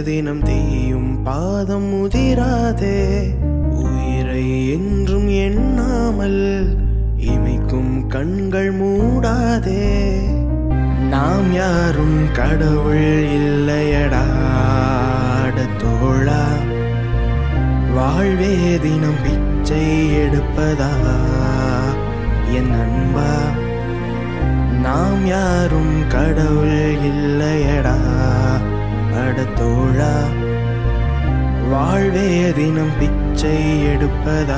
தினம் தீயும் பாதம் முதிராதே உயிரை என்றும் எண்ணாமல் இமைக்கும் கண்கள் மூடாதே நாம் யாரும் கடவுள் இல்லையடா அட தோழா வாழ்வே தினம் பிச்சை எடுப்பதா என் அன்பா நாம் யாரும் கடவுள் இல்லையடா அட தோழா வாழ்வே தினம் பிச்சை எடுப்பதா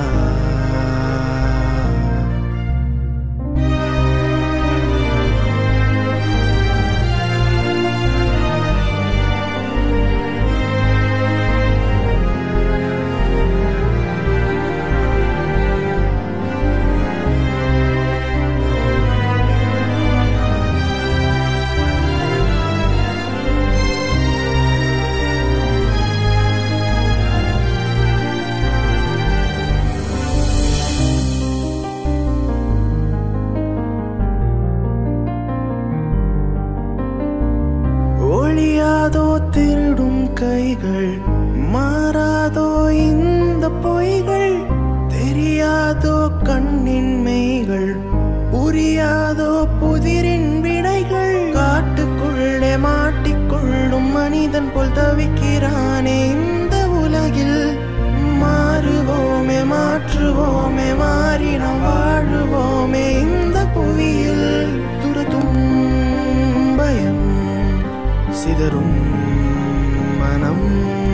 ஒழியாதோ திருடும் கைகள் மாறாதோ இந்த பொய்கள் தெரியாதோ கண்ணின் மெய்கள் புரியாதோ புதிரின் விடைகள் காட்டுக்குள்ளே மாட்டிக்கொள்ளும் மனிதன் போல் தவிக்கிறானே இந்த உலகில் மாறுவோமே மாற்றுவோமே மாறி நாம் வாழுவோமே இந்த புவியில் துரத்தும் பயம் சிதறும் மனம்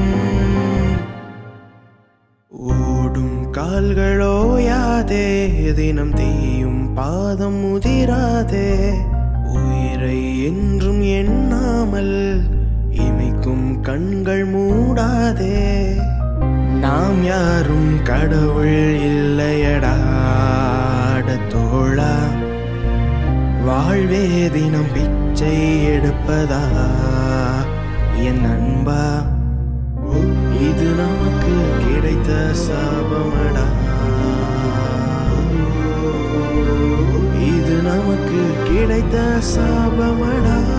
ஓடும் கால்களோ யாதே தினம் தீயும் பாதம் முதிராதே உயிரை என்றும் எண்ணாமல் இமைக்கும் கண்கள் மூடாதே நாம் யாரும் கடவுள் இல்லையடா அட தோழா வாழ்வே தினம் பிச்சை எடுப்பதா என் அன்பா இது நமக்கு கிடைத்த சாபமடா இது நமக்கு கிடைத்த சாபமடா